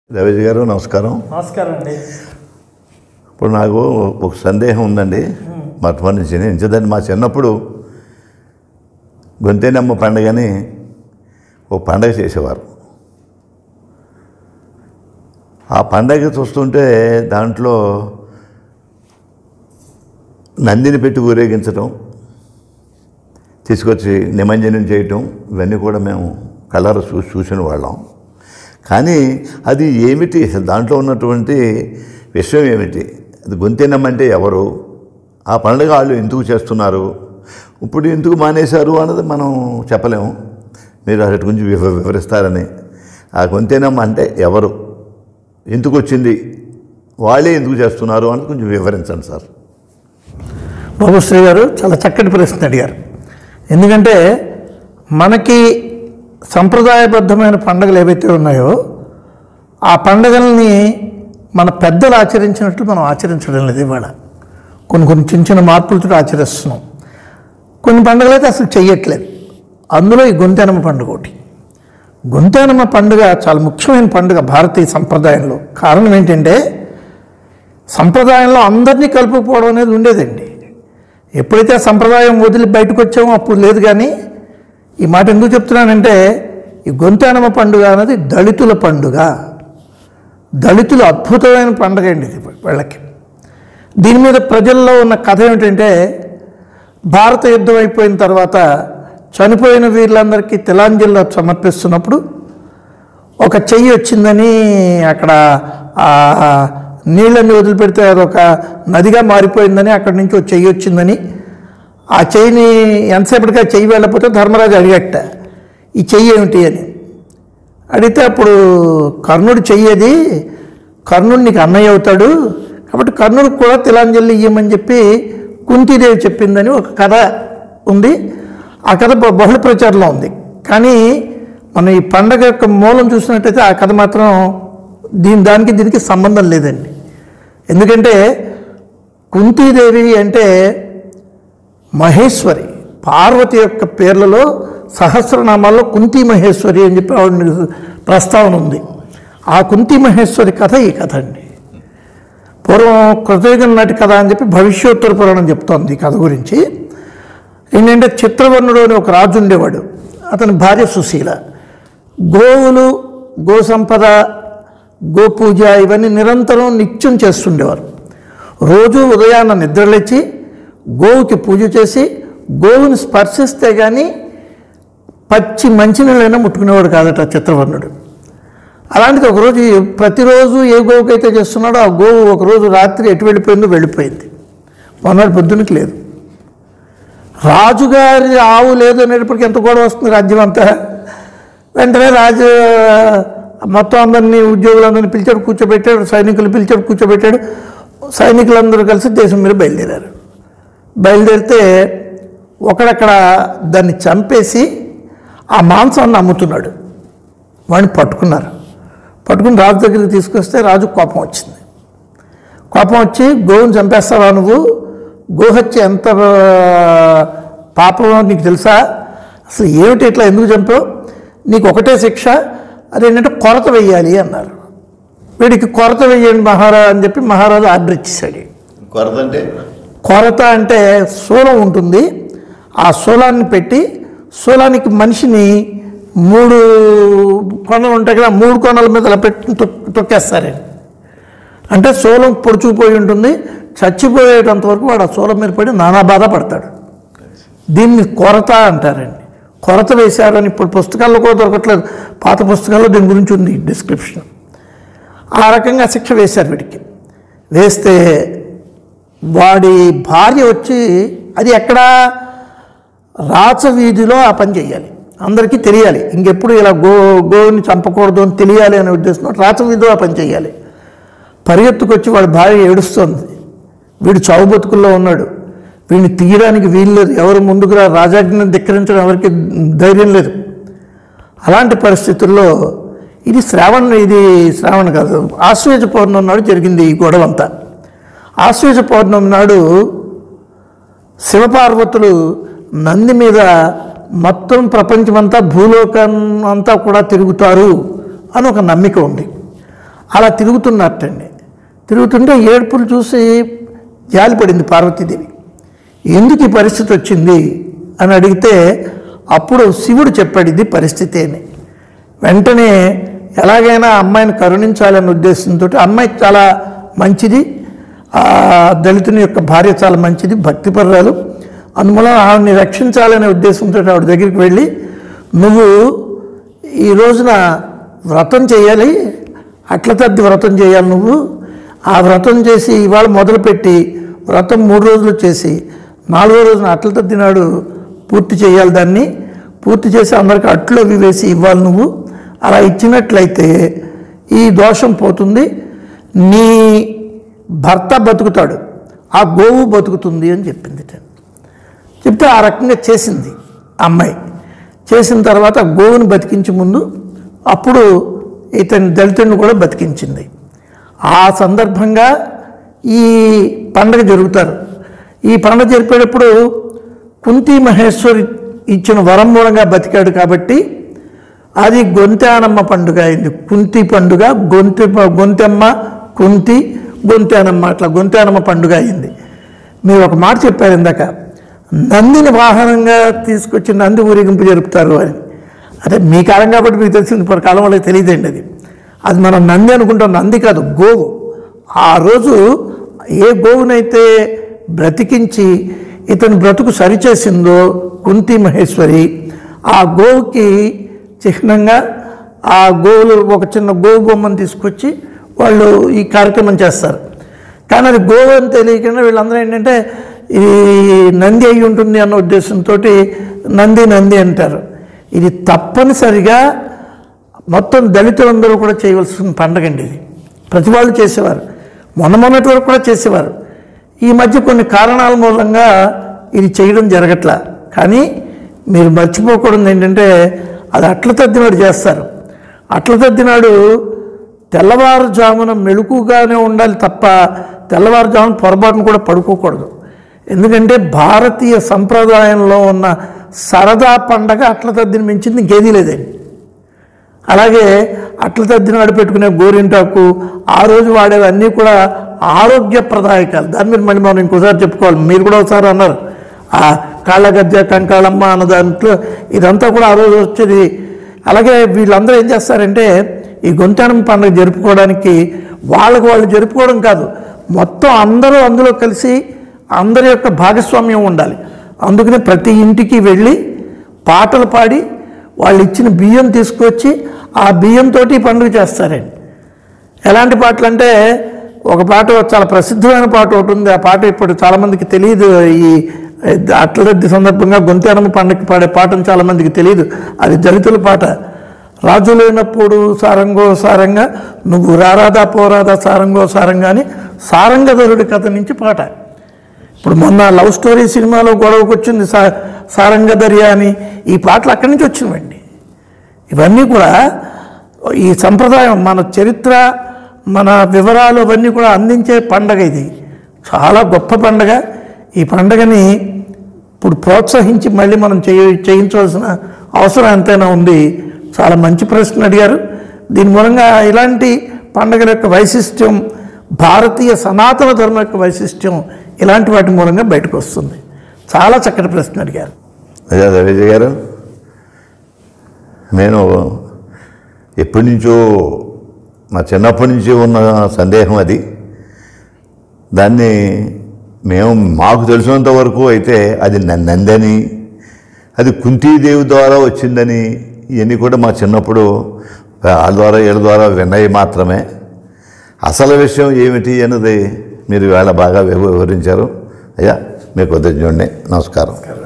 రవిజీ గారు నమస్కారం నమస్కారం అండి ఇప్పుడు నాకు ఒక సందేహం ఉందండి మొట్టమొదటి నుంచి ఎంచదండి మా చిన్నప్పుడు గొంతేనమ్మ పండుగని ఒక పండగ చేసేవారు ఆ పండగ చూస్తుంటే దాంట్లో నందిని పెట్టి ఊరేగించడం తీసుకొచ్చి నిమజ్జనం చేయటం ఇవన్నీ కూడా మేము కలర్ చూ చూసిన వాళ్ళం కానీ అది ఏమిటి అసలు దాంట్లో ఉన్నటువంటి విషయం ఏమిటి అది గొంతెనమ్మంటే ఎవరు ఆ పండుగ వాళ్ళు ఎందుకు చేస్తున్నారు ఇప్పుడు ఎందుకు మానేశారు అన్నది మనం చెప్పలేము మీరు వాటి గురించి వివ- వివరిస్తారని ఆ గొంతెనమ్మ అంటే ఎవరు ఎందుకు వచ్చింది వాళ్ళే ఎందుకు చేస్తున్నారు అని కొంచెం వివరించండి సార్ బాబుశ్రీ గారు చాలా చక్కటి ప్రశ్న అడిగారు ఎందుకంటే మనకి సంప్రదాయబద్ధమైన పండుగలు ఏవైతే ఉన్నాయో ఆ పండుగల్ని మన పెద్దలు ఆచరించినట్లు మనం ఆచరించడం లేదు ఇవాళ కొన్ని కొన్ని చిన్న చిన్న మార్పులతో ఆచరిస్తున్నాం కొన్ని పండుగలు అయితే అసలు చెయ్యట్లేదు అందులో ఈ గొంతెనమ్మ పండుగ ఒకటి గొంతెనమ్మ పండుగ చాలా ముఖ్యమైన పండుగ భారతీయ సంప్రదాయంలో కారణం ఏంటంటే సంప్రదాయంలో అందరినీ కలుపుకోవడం అనేది ఉండేదండి ఎప్పుడైతే ఆ సంప్రదాయం వదిలి బయటకు వచ్చామో అప్పుడు లేదు కానీ ఈ మాట ఎందుకు చెప్తున్నానంటే ఈ గొంతానమ్మ పండుగ అనేది దళితుల పండుగ దళితులు అద్భుతమైన పండుగ అండి ఇది వీళ్ళకి దీని మీద ప్రజల్లో ఉన్న కథ ఏమిటంటే భారత యుద్ధం అయిపోయిన తర్వాత చనిపోయిన వీళ్ళందరికీ తిలాంజలి సమర్పిస్తున్నప్పుడు ఒక చెయ్యి వచ్చిందని అక్కడ ఆ నీళ్ళని వదిలిపెడితే అదొక నదిగా మారిపోయిందని అక్కడి నుంచి ఒక చెయ్యి వచ్చిందని ఆ చెయ్యిని ఎంతసేపటికి ఆ చెయ్యి వెళ్ళకపోతే ధర్మరాజు అడిగట్ట ఈ చెయ్యి ఏమిటి అని అడిగితే అప్పుడు కర్ణుడు చెయ్యేది కర్ణుడు నీకు అన్నయ్య అవుతాడు కాబట్టి కర్ణుడికి కూడా తిలాంజలి ఇయ్యమని చెప్పి కుంతీదేవి చెప్పిందని ఒక కథ ఉంది ఆ కథ బ- బహుళ ప్రచారంలో ఉంది కానీ మనం ఈ పండగ యొక్క మూలం చూసినట్టయితే ఆ కథ మాత్రం దీని దానికి దీనికి సంబంధం లేదండి ఎందుకంటే కుంతీదేవి అంటే మహేశ్వరి పార్వతి యొక్క పేర్లలో సహస్రనామాల్లో కుంతి మహేశ్వరి అని చెప్పి ఆవిడ ప్రస్తావన ఉంది ఆ కుంతి మహేశ్వరి కథ ఈ కథ అండి పూర్వం కృతయుగం నాటి కథ అని చెప్పి భవిష్యోత్తర పురాణం చెప్తోంది ఈ కథ గురించి ఏంటంటే చిత్రవర్ణుడు అని ఒక రాజు ఉండేవాడు అతని భార్య సుశీల గోవులు గో సంపద గోపూజ ఇవన్నీ నిరంతరం నిత్యం చేస్తుండేవారు రోజు ఉదయాన్న నిద్రలేచి గోవుకి పూజ చేసి గోవుని స్పర్శిస్తే కానీ పచ్చి మంచినీళ్ళైనా ముట్టుకునేవాడు కాదట చిత్రవర్ణుడు అలాంటిది ఒకరోజు ప్రతిరోజు ఏ గోవుకి అయితే చేస్తున్నాడో ఆ గోవు ఒకరోజు రాత్రి ఎటు వెళ్ళిపోయిందో వెళ్ళిపోయింది మొన్నటి పొద్దునకి లేదు రాజుగారి ఆవు లేదు అనేటప్పటికి ఎంత గొడవ వస్తుంది రాజ్యం అంతా వెంటనే రాజు మొత్తం అందరినీ ఉద్యోగులందరినీ పిలిచాడు కూర్చోబెట్టాడు సైనికులు పిలిచాడు కూర్చోబెట్టాడు సైనికులందరూ కలిసి దేశం మీద బయలుదేరారు బయలుదేరితే ఒకడక్కడ దాన్ని చంపేసి ఆ మాంసాన్ని అమ్ముతున్నాడు వాడిని పట్టుకున్నారు పట్టుకుని రాజు దగ్గరికి తీసుకొస్తే రాజు కోపం వచ్చింది కోపం వచ్చి గోవుని చంపేస్తావా నువ్వు గోహత్య ఎంత ఆ, పాపమో నీకు తెలుసా అసలు ఏమిటి ఇట్లా ఎందుకు చంపావు నీకు ఒకటే శిక్ష అదేంటంటే కొరత వెయ్యాలి అన్నారు వీడికి కొరత వెయ్యండి మహారాజు అని చెప్పి మహారాజు ఆర్డర్ ఇచ్చేసాడు కొరత అంటే కొరత అంటే శూలం ఉంటుంది ఆ శూలాన్ని పెట్టి శూలానికి మనిషిని మూడు కొనలు ఉంటాయి కదా మూడు కొనల మీద ఇలా పెట్టి తొక్- తొక్కేస్తారండి అంటే శూలం పొడుచుకుపోయి ఉంటుంది చచ్చిపోయేటంత వరకు వాడు ఆ శూలం మీద పడి నానా బాధ పడతాడు దీన్ని కొరత అంటారండి కొరత వేశారని ఇప్పుడు పుస్తకాల్లో కూడా దొరకట్లేదు పాత పుస్తకాల్లో దీని గురించి ఉంది డిస్క్రిప్షన్ ఆ రకంగా శిక్ష వేశారు వీడికి వేస్తే వాడి భార్య వచ్చి అది ఎక్కడ రాచవీధిలో ఆ పని చేయాలి అందరికీ తెలియాలి ఇంకెప్పుడు ఇలా గో గోవుని చంపకూడదు అని తెలియాలి అనే ఉద్దేశంతో రాచవీధిలో ఆ పని చేయాలి పరిగెత్తుకొచ్చి వాడి భార్య ఏడుస్తోంది వీడు చావు బతుకుల్లో ఉన్నాడు వీడిని తీయడానికి వీలు లేదు ఎవరు ముందుకు రా రాజాజ్ఞను ధిక్కరించడం ఎవరికి ధైర్యం లేదు అలాంటి పరిస్థితుల్లో ఇది శ్రావణ ఇది శ్రావణ కాదు ఆశ్వేజ పౌర్ణమి నాడు జరిగింది ఈ గొడవ అంతా ఆశ్వేజ పౌర్ణమి నాడు శివపార్వతులు నంది మీద మొత్తం ప్రపంచమంతా భూలోకం అంతా కూడా తిరుగుతారు అని ఒక నమ్మిక ఉంది అలా తిరుగుతున్నట్టండి తిరుగుతుంటే ఏడుపులు చూసి జాలిపడింది పార్వతీదేవి ఎందుకు ఈ పరిస్థితి వచ్చింది అని అడిగితే అప్పుడు శివుడు చెప్పాడు ఇది పరిస్థితి అని వెంటనే ఎలాగైనా ఆ అమ్మాయిని కరుణించాలనే ఉద్దేశంతో అమ్మాయి చాలా మంచిది ఆ దళితుని యొక్క భార్య చాలా మంచిది భక్తిపరురాలు అందువల్ల ఆవిడని రక్షించాలనే ఉద్దేశంతో ఆవిడ దగ్గరికి వెళ్ళి నువ్వు ఈ రోజున వ్రతం చేయాలి అట్ల తద్ది వ్రతం చేయాలి నువ్వు ఆ వ్రతం చేసి ఇవాళ మొదలుపెట్టి వ్రతం మూడు రోజులు చేసి నాలుగో రోజున అట్ల తద్ది నాడు పూర్తి చేయాలి దాన్ని పూర్తి చేసి అందరికి అట్లు అవి వేసి ఇవ్వాలి నువ్వు అలా ఇచ్చినట్లయితే ఈ దోషం పోతుంది నీ భర్త బతుకుతాడు ఆ గోవు బతుకుతుంది అని చెప్పింది చెప్తే ఆ రకంగా చేసింది ఆ అమ్మాయి చేసిన తర్వాత గోవుని బతికించి ముందు అప్పుడు ఇతని దళితుడిని కూడా బతికించింది ఆ సందర్భంగా ఈ పండగ జరుగుతారు ఈ పండగ జరిపేటప్పుడు కుంతి మహేశ్వరి ఇచ్చిన వరం మూలంగా బతికాడు కాబట్టి అది గొంతానమ్మ పండుగ అయింది కుంతి పండుగ గొంతె గొంతెమ్మ కుంతి గొంతానమ్మ అట్లా గొంతానమ్మ పండుగ అయింది మీరు ఒక మాట చెప్పారు ఇందాక నందిని వాహనంగా తీసుకొచ్చి నంది ఊరేగింపు జరుపుతారు అని అదే మీ కాలం కాబట్టి మీకు తెలిసింది ఇప్పుడు కాలం వాళ్ళకి తెలియదండి అది అది మనం నంది అనుకుంటాం నంది కాదు గోవు ఆ రోజు ఏ గోవునైతే బ్రతికించి ఇతని బ్రతుకు సరిచేసిందో కుంతి మహేశ్వరి ఆ గోవుకి చిహ్నంగా ఆ గోవులు ఒక చిన్న గోవు బొమ్మను తీసుకొచ్చి వాళ్ళు ఈ కార్యక్రమం చేస్తారు కానీ అది గోవు అని తెలియకుండా వీళ్ళందరూ ఏంటంటే ఇది నంది అయి ఉంటుంది అన్న ఉద్దేశంతో నంది నంది అంటారు ఇది తప్పనిసరిగా మొత్తం దళితులందరూ కూడా చేయవలసిన పండగ అండి ఇది ప్రతి వాళ్ళు చేసేవారు మొన్న మొన్నటి వరకు కూడా చేసేవారు ఈ మధ్య కొన్ని కారణాల మూలంగా ఇది చేయడం జరగట్లా కానీ మీరు మర్చిపోకూడదు ఏంటంటే అది అట్ల తద్దినాడు చేస్తారు అట్ల తద్దినాడు తెల్లవారుజామున మెలకుగానే ఉండాలి తప్ప తెల్లవారుజామున పొరపాటును కూడా పడుకోకూడదు ఎందుకంటే భారతీయ సంప్రదాయంలో ఉన్న సరదా పండగ అట్ల తద్దిని మించింది ఇంకేదీ లేదండి అలాగే అట్ల తద్దినాడు పెట్టుకునే గోరింటాకు ఆ రోజు వాడేవన్నీ కూడా ఆరోగ్యప్రదాయకాలు దాని మీద మళ్ళీ మనం ఇంకోసారి చెప్పుకోవాలి మీరు కూడా ఒకసారి అన్నారు ఆ కాళ్ళ గజ్జ కంకాళమ్మ అన్న దాంట్లో ఇదంతా కూడా ఆ రోజు వచ్చేది అలాగే వీళ్ళందరూ ఏం చేస్తారంటే ఈ గొంతానం పండుగ జరుపుకోవడానికి వాళ్ళకు వాళ్ళు జరుపుకోవడం కాదు మొత్తం అందరూ అందులో కలిసి అందరి యొక్క భాగస్వామ్యం ఉండాలి అందుకనే ప్రతి ఇంటికి వెళ్ళి పాటలు పాడి వాళ్ళు ఇచ్చిన బియ్యం తీసుకొచ్చి ఆ బియ్యంతో పండుగ చేస్తారండి ఎలాంటి పాటలు అంటే ఒక పాట చాలా ప్రసిద్ధమైన పాట ఒకటి ఉంది ఆ పాట ఇప్పుడు చాలామందికి తెలియదు ఈ అట్లదద్ది సందర్భంగా గొంతెనమ పండుగకి పాడే పాటను చాలామందికి తెలియదు అది దళితుల పాట రాజు లేనప్పుడు సారంగో సారంగా నువ్వు రారాదా పోరాదా సారంగో సారంగా అని సారంగధరుడి కథ నుంచి పాట ఇప్పుడు మొన్న లవ్ స్టోరీ సినిమాలో గొడవకు వచ్చింది సా సారంగధర్య అని ఈ పాటలు అక్కడి నుంచి వచ్చినవండి ఇవన్నీ కూడా ఈ సంప్రదాయం మన చరిత్ర మన వివరాలు అవన్నీ కూడా అందించే పండగ ఇది చాలా గొప్ప పండగ ఈ పండగని ఇప్పుడు ప్రోత్సహించి మళ్ళీ మనం చేయ చేయించవలసిన అవసరం ఎంతైనా ఉంది చాలా మంచి ప్రశ్న అడిగారు దీని మూలంగా ఇలాంటి పండగల యొక్క వైశిష్ట్యం భారతీయ సనాతన ధర్మం యొక్క వైశిష్ట్యం ఇలాంటి వాటి మూలంగా బయటకు వస్తుంది చాలా చక్కటి ప్రశ్న అడిగారు అదే రవిజయ్ గారు నేను ఎప్పటి నుంచో మా చిన్నప్పటి నుంచి ఉన్న సందేహం అది దాన్ని మేము మాకు తెలిసినంత వరకు అయితే అది న- నందని అది కుంతీదేవి ద్వారా వచ్చిందని ఇవన్నీ కూడా మా చిన్నప్పుడు వాళ్ళ ద్వారా వీళ్ళ ద్వారా విన్నవి మాత్రమే అసలు విషయం ఏమిటి అన్నది మీరు వేళ బాగా వివ- వివరించారు అయ్యా మీకు కృతజ్ఞుడిని నమస్కారం